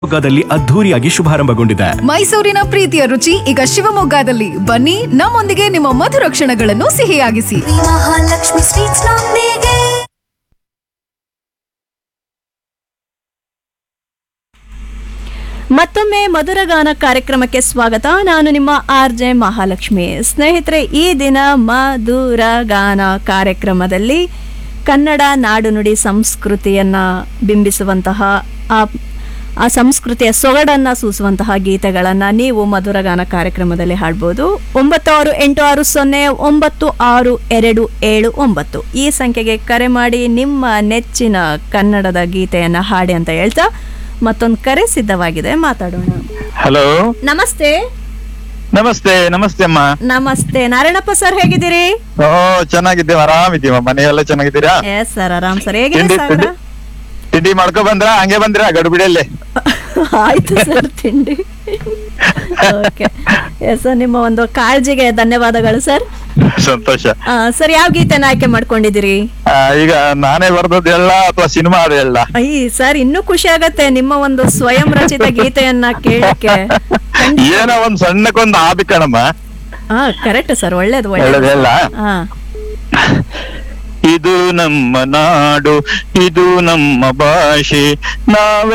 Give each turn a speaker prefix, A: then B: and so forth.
A: ಶಿವಮೊಗ್ಗದಲ್ಲಿ ಅದ್ಧೂರಿಯಾಗಿ ಶುಭಾರಂಭಗೊಂಡಿದೆ
B: ಮೈಸೂರಿನ ಪ್ರೀತಿಯ ರುಚಿ ಈಗ ಶಿವಮೊಗ್ಗದಲ್ಲಿ ಬನ್ನಿ ನಮ್ಮೊಂದಿಗೆ ನಿಮ್ಮ ಮಧುರ ಕ್ಷಣಗಳನ್ನು ಸಿಹಿಯಾಗಿಸಿ
C: ಮಹಾಲಕ್ಷ್ಮಿ ಸ್ವೀಟ್ಸ್ ನೊಂದಿಗೆ
D: ಮತ್ತೊಮ್ಮೆ ಮಧುರಗಾನ ಕಾರ್ಯಕ್ರಮಕ್ಕೆ ಸ್ವಾಗತ ನಾನು ನಿಮ್ಮ ಆರ್ ಜೆ ಮಹಾಲಕ್ಷ್ಮಿ ಸ್ನೇಹಿತರೆ ಈ ದಿನ ಮಧುರಗಾನ ಕಾರ್ಯಕ್ರಮದಲ್ಲಿ ಕನ್ನಡ ನಾಡು ನುಡಿ ಸಂಸ್ಕೃತಿಯನ್ನು ಬಿಂಬಿಸುವಂತಹ ಆ ಆ ಸಂಸ್ಕೃತಿಯ ಸೊಗಡನ್ನು ಸೂಸುವಂತಹ ಗೀತೆಗಳನ್ನು ನೀವು ಮಧುರಗಾನ ಕಾರ್ಯಕ್ರಮದಲ್ಲಿ ಹಾಡ್ಬೋದು ಒಂಬತ್ತು ಆರು ಎಂಟು ಆರು ಸೊನ್ನೆ ಒಂಬತ್ತು ಆರು ಎರಡು ಏಳು ಒಂಬತ್ತು ಈ ಸಂಖ್ಯೆಗೆ ಕರೆ ಮಾಡಿ ನಿಮ್ಮ ನೆಚ್ಚಿನ ಕನ್ನಡದ ಗೀತೆಯನ್ನು ಹಾಡಿ ಅಂತ ಹೇಳ್ತಾ ಮತ್ತೊಂದು ಕರೆ ಸಿದ್ಧವಾಗಿದೆ ಮಾತಾಡೋಣ
E: ಹಲೋ
D: ನಮಸ್ತೆ
E: ನಮಸ್ತೆ ನಮಸ್ತೆ ಅಮ್ಮ
D: ನಮಸ್ತೆ ನಾರಾಯಣಪ್ಪ ಸರ್ ಹೇಗಿದ್ದೀರಿ
E: ಓ ಚೆನ್ನಾಗಿದ್ದೇವೆ ಆರಾಮಿದ್ದೀವ ಮನೆಯೆಲ್ಲ ಚೆನ್ನಾಗಿದ್ದೀರಾ
D: ಎಸ್ ಸರ್ ಆರಾಮ್ ಸರ್ ಹೇಗಿದೆ
E: ತಿಂಡಿ
D: ಸಾಗರ
E: ತಿಂಡಿ ತಿಂಡಿ ಮಾಡ್ಕೊ ಬಂದ್ರ ಹಂಗೆ ಬಂದ್ರ ಗಡುಬಿಡಿಯಲ್ಲೇ
D: ಆಯ್ತು ಸರ್ ತಿಂಡಿ ಓಕೆ ಎಸ್ ಸರ್ ನಿಮ್ಮ ಒಂದು ಕಾಳಜಿಗೆ ಧನ್ಯವಾದಗಳು ಸರ್
E: ಸಂತೋಷ
D: ಆ, ಸರ್ ಯಾವ ಗೀತೆನ ಆಯ್ಕೆ ಮಾಡ್ಕೊಂಡಿದ್ದೀರಿ
E: ಆ, ಈಗ ನಾನೇ ಬರ್ದದ್ದು ಹೇಳ ಅಥವಾ ಸಿನಿಮಾ ಹಾಡು ಹೇಳ
D: ಅಯ್ಯ ಸರ್ ಇನ್ನೂ ಖುಷಿ ಆಗತ್ತೆ ನಿಮ್ಮ ಒಂದು ಸ್ವಯಂ ರಚಿತ ಗೀತೆಯನ್ನ ಕೇಳಕ್ಕೆ
E: ಏನೋ ಒಂದ್ ಸಣ್ಣಕ್ಕೊಂದು ಆಬಿ ಕಣಮ್ಮ
D: ಹಾ ಕರೆಕ್ಟ್ ಸರ್ ಒಳ್ಳೇದು
E: ಹೇಳೋದು
D: ಒಳ್ಳೇದು
E: ಹೇಳ
D: ಹಾ
E: ಇದು ನಮ್ಮ ನಾಡು ಇದು ನಮ್ಮ ಭಾಷೆ ನಾವೇ